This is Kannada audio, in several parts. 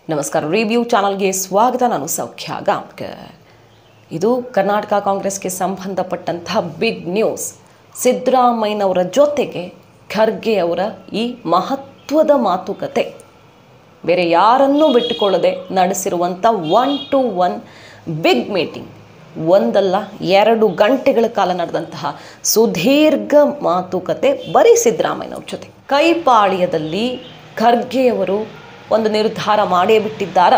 ನಮಸ್ಕಾರ ರಿವ್ಯೂ ಚಾನಲ್ಗೆ ಸ್ವಾಗತ ನಾನು ಸೌಖ್ಯ ಗಾಂವ್ಕರ್ ಇದು ಕರ್ನಾಟಕ ಕಾಂಗ್ರೆಸ್ಗೆ ಸಂಬಂಧಪಟ್ಟಂತಹ ಬಿಗ್ ನ್ಯೂಸ್ ಸಿದ್ದರಾಮಯ್ಯನವರ ಜೊತೆಗೆ ಖರ್ಗೆ ಅವರ ಈ ಮಹತ್ವದ ಮಾತುಕತೆ ಬೇರೆ ಯಾರನ್ನೂ ಬಿಟ್ಟುಕೊಳ್ಳದೆ ನಡೆಸಿರುವಂಥ one to one big meeting ಒಂದಲ್ಲ ಎರಡು ಗಂಟೆಗಳ ಕಾಲ ನಡೆದಂತಹ ಸುದೀರ್ಘ ಮಾತುಕತೆ ಬರೀ ಸಿದ್ದರಾಮಯ್ಯನವ್ರ ಜೊತೆ ಕೈಪಾಳ್ಯದಲ್ಲಿ ಖರ್ಗೆಯವರು ಒಂದು ನಿರ್ಧಾರ ಮಾಡೇ ಬಿಟ್ಟಿದ್ದಾರ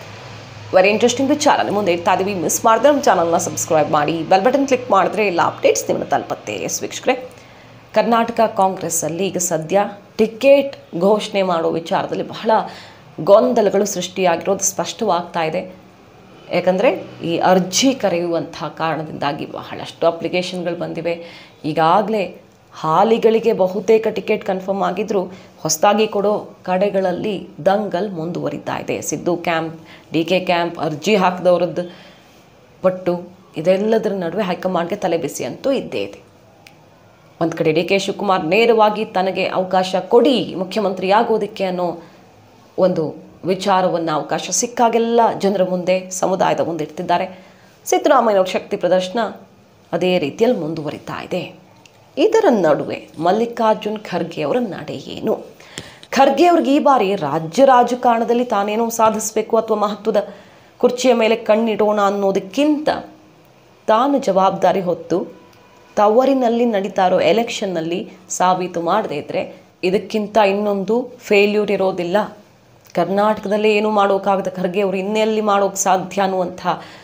ವೆರಿ ಇಂಟ್ರೆಸ್ಟಿಂಗ್ ವಿಚಾರ ನಿಮ್ಮ ಮುಂದೆ ಇಡ್ತಾ ಇದೀವಿ ಮಿಸ್ ಮಾಡಿದ್ರೆ ನಮ್ಮ ಚಾನಲ್ನ ಸಬ್ಸ್ಕ್ರೈಬ್ ಮಾಡಿ ಬೆಲ್ ಬಟನ್ ಕ್ಲಿಕ್ ಮಾಡಿದ್ರೆ ಎಲ್ಲ ಅಪ್ಡೇಟ್ಸ್ ನಿಮ್ಮನ್ನು ತಲುಪತ್ತೆ ಎಸ್ ವೀಕ್ಷಕರೇ ಕರ್ನಾಟಕ ಕಾಂಗ್ರೆಸ್ಸಲ್ಲಿ ಈಗ ಸದ್ಯ ಟಿಕೆಟ್ ಘೋಷಣೆ ಮಾಡೋ ವಿಚಾರದಲ್ಲಿ ಬಹಳ ಗೊಂದಲಗಳು ಸೃಷ್ಟಿಯಾಗಿರೋದು ಸ್ಪಷ್ಟವಾಗ್ತಾ ಇದೆ ಯಾಕಂದರೆ ಈ ಅರ್ಜಿ ಕರೆಯುವಂಥ ಕಾರಣದಿಂದಾಗಿ ಬಹಳಷ್ಟು ಅಪ್ಲಿಕೇಶನ್ಗಳು ಬಂದಿವೆ ಈಗಾಗಲೇ ಹಾಲಿಗಳಿಗೆ ಬಹುತೇಕ ಟಿಕೆಟ್ ಕನ್ಫರ್ಮ್ ಆಗಿದ್ದರೂ ಹೊಸದಾಗಿ ಕೊಡೋ ಕಡೆಗಳಲ್ಲಿ ದಂಗಲ್ ಮುಂದುವರಿತಾ ಇದೆ Siddu camp D K camp ಅರ್ಜಿ ಹಾಕಿದವ್ರದ್ದು ಪಟ್ಟು ಇದೆಲ್ಲದರ ನಡುವೆ ಹೈಕಮಾಂಡ್ಗೆ ತಲೆಬಿಸಿ ಅಂತೂ ಇದ್ದೇ ಇದೆ ಒಂದು ಕಡೆ ಡಿ ಕೆ ಶಿವಕುಮಾರ್ ನೇರವಾಗಿ ತನಗೆ ಅವಕಾಶ ಕೊಡಿ ಮುಖ್ಯಮಂತ್ರಿ ಆಗೋದಕ್ಕೆ ಅನ್ನೋ ಒಂದು ವಿಚಾರವನ್ನು ಅವಕಾಶ ಸಿಕ್ಕಾಗೆಲ್ಲ ಜನರ ಮುಂದೆ ಸಮುದಾಯದ ಮುಂದೆ ಇಡ್ತಿದ್ದಾರೆ ಸಿದ್ದರಾಮಯ್ಯನವ್ರ ಶಕ್ತಿ ಪ್ರದರ್ಶನ ಅದೇ ರೀತಿಯಲ್ಲಿ ಮುಂದುವರಿತಾ ಇದೆ ಇದರ ನಡುವೆ ಮಲ್ಲಿಕಾರ್ಜುನ್ ಖರ್ಗೆ ಅವರ ನಡೆ ಏನು ಖರ್ಗೆ ಅವ್ರಿಗೆ ಈ ಬಾರಿ ರಾಜ್ಯ ರಾಜಕಾರಣದಲ್ಲಿ ತಾನೇನೋ ಸಾಧಿಸಬೇಕು ಅಥವಾ ಮಹತ್ವದ ಕುರ್ಚಿಯ ಮೇಲೆ ಕಣ್ಣಿಡೋಣ ಅನ್ನೋದಕ್ಕಿಂತ ತಾನು ಜವಾಬ್ದಾರಿ ಹೊತ್ತು ತವರಿನಲ್ಲಿ ನಡೀತಾ ಇರೋ ಎಲೆಕ್ಷನ್ನಲ್ಲಿ ಸಾಬೀತು ಮಾಡದೇ ಇದ್ದರೆ ಇದಕ್ಕಿಂತ ಇನ್ನೊಂದು ಫೇಲ್ಯೂರ್ ಇರೋದಿಲ್ಲ ಕರ್ನಾಟಕದಲ್ಲೇ ಏನು ಮಾಡೋಕ್ಕಾಗದ ಖರ್ಗೆ ಅವರು ಇನ್ನೆಲ್ಲಿ ಮಾಡೋಕ್ಕೆ ಸಾಧ್ಯ ಅನ್ನುವಂಥ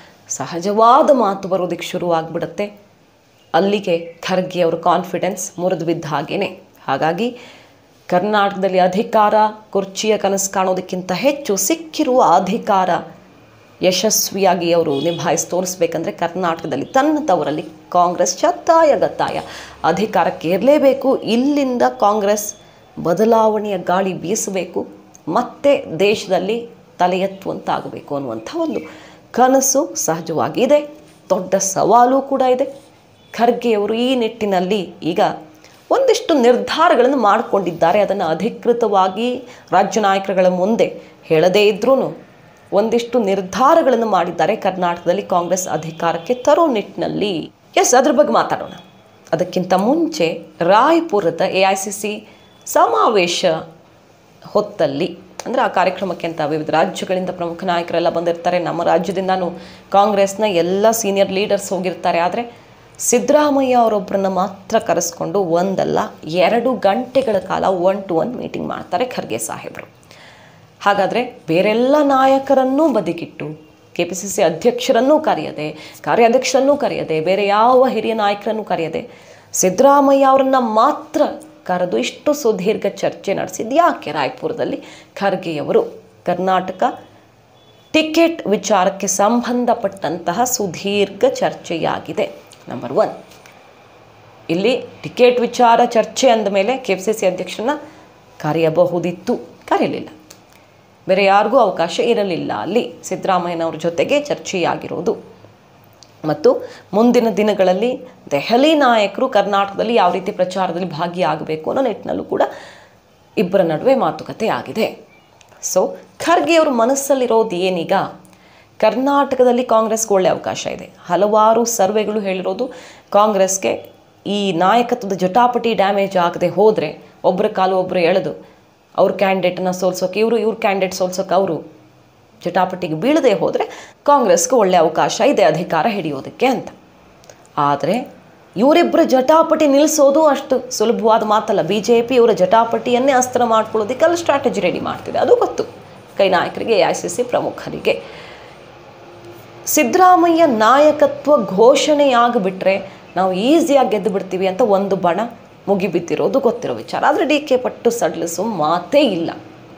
ಸಹಜವಾದ ಮಾತು ಬರೋದಕ್ಕೆ ಶುರುವಾಗ್ಬಿಡುತ್ತೆ ಅಲ್ಲಿಗೆ ಖರ್ಗೆ ಅವರ ಕಾನ್ಫಿಡೆನ್ಸ್ ಮುರಿದು ಬಿದ್ದ ಹಾಗೇನೆ ಹಾಗಾಗಿ ಕರ್ನಾಟಕದಲ್ಲಿ ಅಧಿಕಾರ ಕುರ್ಚಿಯ ಕನಸು ಕಾಣೋದಕ್ಕಿಂತ ಹೆಚ್ಚು ಸಿಕ್ಕಿರುವ ಅಧಿಕಾರ ಯಶಸ್ವಿಯಾಗಿ ಅವರು ನಿಭಾಯಿಸಿ ತೋರಿಸ್ಬೇಕಂದ್ರೆ ಕರ್ನಾಟಕದಲ್ಲಿ ತನ್ನ ತವರಲ್ಲಿ ಕಾಂಗ್ರೆಸ್ ಚತ್ತಾಯ ಗತ್ತಾಯ ಅಧಿಕಾರಕ್ಕೆ ಇರಲೇಬೇಕು ಇಲ್ಲಿಂದ ಕಾಂಗ್ರೆಸ್ ಬದಲಾವಣೆಯ ಗಾಳಿ ಬೀಸಬೇಕು ಮತ್ತೆ ದೇಶದಲ್ಲಿ ತಲೆ ಎತ್ತುವಂತಾಗಬೇಕು ಅನ್ನುವಂಥ ಒಂದು ಕನಸು ಸಹಜವಾಗಿದೆ ದೊಡ್ಡ ಸವಾಲು ಕೂಡ ಇದೆ ಖರ್ಗೆಯವರು ಈ ನಿಟ್ಟಿನಲ್ಲಿ ಈಗ ಒಂದಿಷ್ಟು ನಿರ್ಧಾರಗಳನ್ನು ಮಾಡಿಕೊಂಡಿದ್ದಾರೆ ಅದನ್ನು ಅಧಿಕೃತವಾಗಿ ರಾಜ್ಯ ನಾಯಕರುಗಳ ಮುಂದೆ ಹೇಳದೇ ಇದ್ರೂ ಒಂದಿಷ್ಟು ನಿರ್ಧಾರಗಳನ್ನು ಮಾಡಿದ್ದಾರೆ ಕರ್ನಾಟಕದಲ್ಲಿ ಕಾಂಗ್ರೆಸ್ ಅಧಿಕಾರಕ್ಕೆ ತರೋ ನಿಟ್ಟಿನಲ್ಲಿ ಎಸ್ ಅದ್ರ ಬಗ್ಗೆ ಮಾತಾಡೋಣ ಅದಕ್ಕಿಂತ ಮುಂಚೆ ರಾಯ್ಪುರದ ಎ ಐ ಸಿ ಸಿ ಸಮಾವೇಶ ಹೊತ್ತಲ್ಲಿ ಅಂದರೆ ಆ ಕಾರ್ಯಕ್ರಮಕ್ಕೆ ಅಂತ ವಿವಿಧ ರಾಜ್ಯಗಳಿಂದ ಪ್ರಮುಖ ನಾಯಕರೆಲ್ಲ ಬಂದಿರ್ತಾರೆ ನಮ್ಮ ರಾಜ್ಯದಿಂದನೂ ಕಾಂಗ್ರೆಸ್ನ ಎಲ್ಲ ಸೀನಿಯರ್ ಲೀಡರ್ಸ್ ಹೋಗಿರ್ತಾರೆ ಆದರೆ ಸಿದ್ದರಾಮಯ್ಯ ಅವರೊಬ್ಬರನ್ನ ಮಾತ್ರ ಕರೆಸ್ಕೊಂಡು ಒಂದಲ್ಲ ಎರಡು ಗಂಟೆಗಳ ಕಾಲ ಒನ್ ಟು ಒನ್ ಮೀಟಿಂಗ್ ಮಾಡ್ತಾರೆ ಖರ್ಗೆ ಸಾಹೇಬರು ಹಾಗಾದರೆ ಬೇರೆಲ್ಲ ನಾಯಕರನ್ನೂ ಬದಿಗಿಟ್ಟು ಕೆ ಪಿ ಸಿ ಸಿ ಅಧ್ಯಕ್ಷರನ್ನೂ ಕರೆಯದೆ ಕಾರ್ಯಾಧ್ಯಕ್ಷರನ್ನೂ ಕರೆಯದೆ ಬೇರೆ ಯಾವ ಹಿರಿಯ ನಾಯಕರನ್ನೂ ಕರೆಯದೆ ಸಿದ್ದರಾಮಯ್ಯ ಅವರನ್ನು ಮಾತ್ರ ಕರೆದು ಇಷ್ಟು ಸುದೀರ್ಘ ಚರ್ಚೆ ನಡೆಸಿದ್ದು ಯಾಕೆ ರಾಯ್ಪುರದಲ್ಲಿ ಖರ್ಗೆಯವರು ಕರ್ನಾಟಕ ಟಿಕೆಟ್ ವಿಚಾರಕ್ಕೆ ಸಂಬಂಧಪಟ್ಟಂತಹ ಸುದೀರ್ಘ ಚರ್ಚೆಯಾಗಿದೆ ನಂಬರ್ ಒನ್ ಇಲ್ಲಿ ಟಿಕೆಟ್ ವಿಚಾರ ಚರ್ಚೆ ಅಂದ ಮೇಲೆ ಕೆ ಪಿ ಸಿ ಸಿ ಅಧ್ಯಕ್ಷರನ್ನ ಕರೆಯಬಹುದಿತ್ತು ಕರೆಯಲಿಲ್ಲ ಬೇರೆ ಯಾರಿಗೂ ಅವಕಾಶ ಇರಲಿಲ್ಲ ಅಲ್ಲಿ ಸಿದ್ದರಾಮಯ್ಯನವ್ರ ಜೊತೆಗೆ ಚರ್ಚೆಯಾಗಿರೋದು ಮತ್ತು ಮುಂದಿನ ದಿನಗಳಲ್ಲಿ ದೆಹಲಿ ನಾಯಕರು ಕರ್ನಾಟಕದಲ್ಲಿ ಯಾವ ರೀತಿ ಪ್ರಚಾರದಲ್ಲಿ ಭಾಗಿಯಾಗಬೇಕು ಅನ್ನೋ ನಿಟ್ಟಿನಲ್ಲೂ ಕೂಡ ಇಬ್ಬರ ನಡುವೆ ಮಾತುಕತೆ ಆಗಿದೆ ಸೊ ಖರ್ಗೆ ಅವ್ರ ಮನಸ್ಸಲ್ಲಿರೋದು ಏನೀಗ ಕರ್ನಾಟಕದಲ್ಲಿ ಕಾಂಗ್ರೆಸ್ಗೆ ಒಳ್ಳೆ ಅವಕಾಶ ಇದೆ ಹಲವಾರು ಸರ್ವೆಗಳು ಹೇಳಿರೋದು ಕಾಂಗ್ರೆಸ್ಗೆ ಈ ನಾಯಕತ್ವದ ಜಟಾಪಟಿ ಡ್ಯಾಮೇಜ್ ಆಗದೆ ಹೋದರೆ ಒಬ್ಬರ ಕಾಲು ಒಬ್ಬರು ಎಳೆದು ಅವ್ರ ಕ್ಯಾಂಡಿಡೇಟನ್ನು ಸೋಲ್ಸೋಕೆ ಇವರು ಇವ್ರ ಕ್ಯಾಂಡಿಡೇಟ್ ಸೋಲ್ಸೋಕೆ ಅವರು ಜಟಾಪಟಿಗೆ ಬೀಳದೆ ಹೋದರೆ ಕಾಂಗ್ರೆಸ್ಗೆ ಒಳ್ಳೆಯ ಅವಕಾಶ ಇದೆ ಅಧಿಕಾರ ಹಿಡಿಯೋದಕ್ಕೆ ಅಂತ ಆದರೆ ಇವರಿಬ್ಬರ ಜಟಾಪಟಿ ನಿಲ್ಲಿಸೋದು ಅಷ್ಟು ಸುಲಭವಾದ ಮಾತಲ್ಲ ಬಿ ಜೆ ಪಿ ಇವರ ಜಟಾಪಟಿಯನ್ನೇ ಅಸ್ತ್ರ ಮಾಡ್ಕೊಳ್ಳೋದಕ್ಕೆ ಅಲ್ಲಿ ಸ್ಟ್ರಾಟಜಿ ರೆಡಿ ಮಾಡ್ತಿದೆ ಅದು ಗೊತ್ತು ಕೈ ನಾಯಕರಿಗೆ ಎ ಐ ಸಿ ಸಿ ಪ್ರಮುಖರಿಗೆ ಸಿದ್ದರಾಮಯ್ಯ ನಾಯಕತ್ವ ಘೋಷಣೆಯಾಗಿಬಿಟ್ರೆ ನಾವು ಈಸಿಯಾಗಿ ಗೆದ್ದು ಬಿಡ್ತೀವಿ ಅಂತ ಒಂದು ಬಣ ಮುಗಿಬಿದ್ದಿರೋದು ಗೊತ್ತಿರೋ ವಿಚಾರ ಆದರೆ ಡಿ ಕೆ ಪಟ್ಟು ಸಡಿಲಿಸೋ ಮಾತೇ ಇಲ್ಲ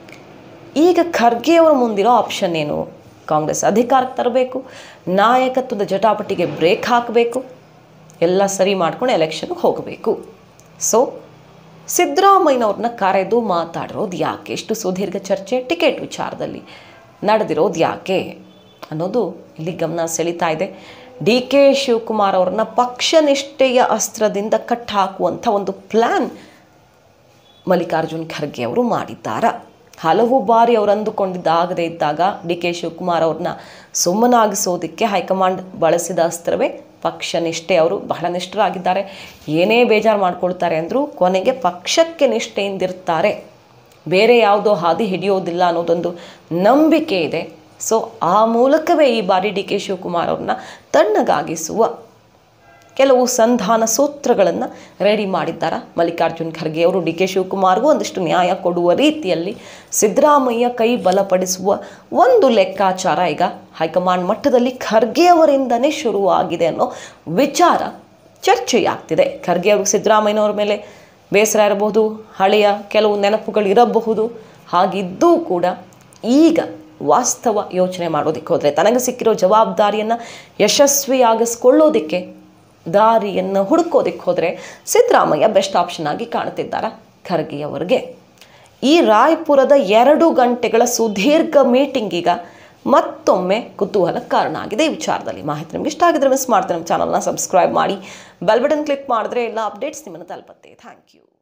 ಈಗ ಖರ್ಗೆಯವರ ಮುಂದಿರೋ ಆಪ್ಷನ್ ಏನು ಕಾಂಗ್ರೆಸ್ ಅಧಿಕಾರಕ್ಕೆ ತರಬೇಕು ನಾಯಕತ್ವದ ಜಟಾಪಟಿಗೆ ಬ್ರೇಕ್ ಹಾಕಬೇಕು ಎಲ್ಲ ಸರಿ ಮಾಡ್ಕೊಂಡು ಎಲೆಕ್ಷನ್ಗೆ ಹೋಗಬೇಕು ಸೊ ಸಿದ್ದರಾಮಯ್ಯನವ್ರನ್ನ ಕರೆದು ಮಾತಾಡಿರೋದು ಯಾಕೆ ಎಷ್ಟು ಸುದೀರ್ಘ ಚರ್ಚೆ ಟಿಕೆಟ್ ವಿಚಾರದಲ್ಲಿ ನಡೆದಿರೋದು ಯಾಕೆ ಅನ್ನೋದು ಇಲ್ಲಿ ಗಮನ ಸೆಳೀತಾ ಇದೆ ಡಿ ಕೆ ಶಿವಕುಮಾರ್ ಅವ್ರನ್ನ ಪಕ್ಷನಿಷ್ಠೆಯ ಅಸ್ತ್ರದಿಂದ ಕಟ್ ಹಾಕುವಂಥ ಒಂದು ಪ್ಲ್ಯಾನ್ ಮಲ್ಲಿಕಾರ್ಜುನ್ ಖರ್ಗೆ ಅವರು ಮಾಡಿದ್ದಾರ ಹಲವು ಬಾರಿ ಅವರು ಅಂದುಕೊಂಡಿದ್ದಾಗದೇ ಇದ್ದಾಗ ಡಿ ಕೆ ಶಿವಕುಮಾರ್ ಅವ್ರನ್ನ ಸುಮ್ಮನಾಗಿಸೋದಕ್ಕೆ ಹೈಕಮಾಂಡ್ ಬಳಸಿದ ಅಸ್ತ್ರವೇ ಪಕ್ಷ ನಿಷ್ಠೆ ಅವರು ಬಹಳ ನಿಷ್ಠರಾಗಿದ್ದಾರೆ ಏನೇ ಬೇಜಾರು ಮಾಡ್ಕೊಳ್ತಾರೆ ಅಂದರೂ ಕೊನೆಗೆ ಪಕ್ಷಕ್ಕೆ ನಿಷ್ಠೆಯಿಂದಿರ್ತಾರೆ ಬೇರೆ ಯಾವುದೋ ಹಾದಿ ಹಿಡಿಯೋದಿಲ್ಲ ಅನ್ನೋದೊಂದು ನಂಬಿಕೆ ಇದೆ ಸೊ ಆ ಮೂಲಕವೇ ಈ ಬಾರಿ ಡಿ ಕೆ ಶಿವಕುಮಾರ್ ಅವ್ರನ್ನ ತಣ್ಣಗಾಗಿಸುವ ಕೆಲವು ಸಂಧಾನ ಸೂತ್ರಗಳನ್ನು ರೆಡಿ ಮಾಡಿದ್ದಾರೆ ಮಲ್ಲಿಕಾರ್ಜುನ್ ಖರ್ಗೆ ಅವರು ಡಿ ಕೆ ಶಿವಕುಮಾರ್ಗೂ ಒಂದಿಷ್ಟು ನ್ಯಾಯ ಕೊಡುವ ರೀತಿಯಲ್ಲಿ ಸಿದ್ದರಾಮಯ್ಯ ಕೈ ಬಲಪಡಿಸುವ ಒಂದು ಲೆಕ್ಕಾಚಾರ ಈಗ ಹೈಕಮಾಂಡ್ ಮಟ್ಟದಲ್ಲಿ ಖರ್ಗೆ ಅವರಿಂದನೇ ಶುರುವಾಗಿದೆ ಅನ್ನೋ ವಿಚಾರ ಚರ್ಚೆಯಾಗ್ತಿದೆ ಖರ್ಗೆ ಅವರು ಸಿದ್ದರಾಮಯ್ಯನವ್ರ ಮೇಲೆ ಬೇಸರ ಇರಬಹುದು ಹಳೆಯ ಕೆಲವು ನೆನಪುಗಳು ಇರಬಹುದು ಹಾಗಿದ್ದೂ ಕೂಡ ಈಗ ವಾಸ್ತವ ಯೋಚನೆ ಮಾಡೋದಕ್ಕೆ ಹೋದರೆ ತನಗೆ ಸಿಕ್ಕಿರೋ ಜವಾಬ್ದಾರಿಯನ್ನು ಯಶಸ್ವಿಯಾಗಿಸ್ಕೊಳ್ಳೋದಕ್ಕೆ ದಾರಿಯನ್ನು ಹುಡುಕೋದಕ್ಕೆ ಹೋದರೆ ಸಿದ್ದರಾಮಯ್ಯ ಬೆಸ್ಟ್ ಆಪ್ಷನ್ ಆಗಿ ಕಾಣ್ತಿದ್ದಾರೆ ಖರ್ಗೆ ಅವರಿಗೆ ಈ ರಾಯ್ಪುರದ ಎರಡು ಗಂಟೆಗಳ ಸುದೀರ್ಘ ಮೀಟಿಂಗ್ ಈಗ ಮತ್ತೊಮ್ಮೆ ಕುತೂಹಲ ಕಾರಣ ಆಗಿದೆ ಈ ವಿಚಾರದಲ್ಲಿ ಮಾಹಿತಿ ನಿಮ್ಗೆ ಇಷ್ಟ ಆಗಿದ್ರೆ ಮಿಸ್ ಮಾಡ್ತಾರೆ ನಮ್ಮ ಚಾನಲ್ನ ಸಬ್ಸ್ಕ್ರೈಬ್ ಮಾಡಿ ಬೆಲ್ ಬಟನ್ ಕ್ಲಿಕ್ ಮಾಡಿದ್ರೆ ಎಲ್ಲ ಅಪ್ಡೇಟ್ಸ್ ನಿಮ್ಮನ್ನು ತಲುಪುತ್ತೆ ಥ್ಯಾಂಕ್ ಯು